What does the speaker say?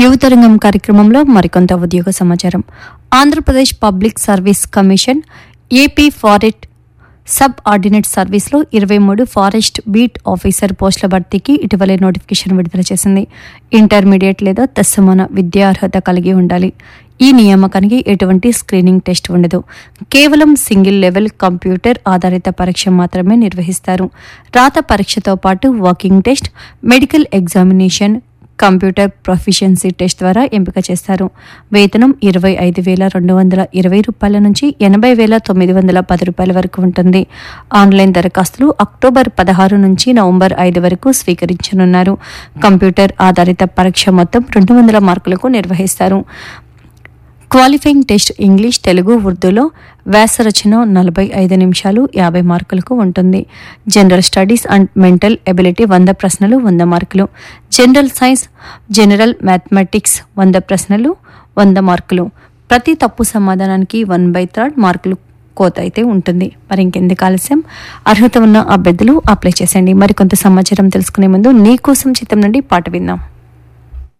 యువతరంగం కార్యక్రమంలో మరికొంత ఉద్యోగ సమాచారం Andhra Pradesh public service commission AP forest subordinate సర్వీస్లో ఇరవై మూడు ఫారెస్ట్ బీట్ ఆఫీసర్ పోస్టుల భర్తీకి ఇటీవలే నోటిఫికేషన్ విడుదల చేసింది ఇంటర్మీడియట్ లేదా తత్సమాన విద్యార్హత కలిగి ఉండాలి ఈ నియామకానికి ఎటువంటి స్క్రీనింగ్ టెస్ట్ ఉండదు కేవలం సింగిల్ లెవెల్ కంప్యూటర్ ఆధారిత పరీక్ష మాత్రమే నిర్వహిస్తారు రాత పరీక్షతో పాటు walking test medical examination computer proficiency test ద్వారా ఎంపిక చేస్తారు వేతనం ఇరవై ఐదు వేల రెండు వందల ఇరవై రూపాయల నుంచి ఎనభై వేల తొమ్మిది వందల పది రూపాయల వరకు ఉంటుంది ఆన్లైన్ దరఖాస్తులు అక్టోబర్ పదహారు నుంచి నవంబర్ ఐదు వరకు స్వీకరించనున్నారు కంప్యూటర్ ఆధారిత పరీక్ష మొత్తం రెండు వందల మార్కులకు నిర్వహిస్తారు క్వాలిఫైయింగ్ టెస్ట్ ఇంగ్లీష్ తెలుగు ఉర్దూలో వ్యాసరచన నలభై ఐదు నిమిషాలు యాభై మార్కులకు ఉంటుంది general studies and mental ability వంద ప్రశ్నలు వంద మార్కులు జనరల్ సైన్స్ జనరల్ మ్యాథమెటిక్స్ వంద ప్రశ్నలు వంద మార్కులు ప్రతి తప్పు సమాధానానికి వన్ బై థర్డ్ మార్కులు కోత అయితే ఉంటుంది మరి ఇంకెందుకు ఆలస్యం అర్హత ఉన్న అభ్యర్థులు అప్లై చేసేయండి మరికొంత సమాచారం తెలుసుకునే ముందు నీ కోసం చిత్రం నుండి పాట విందాం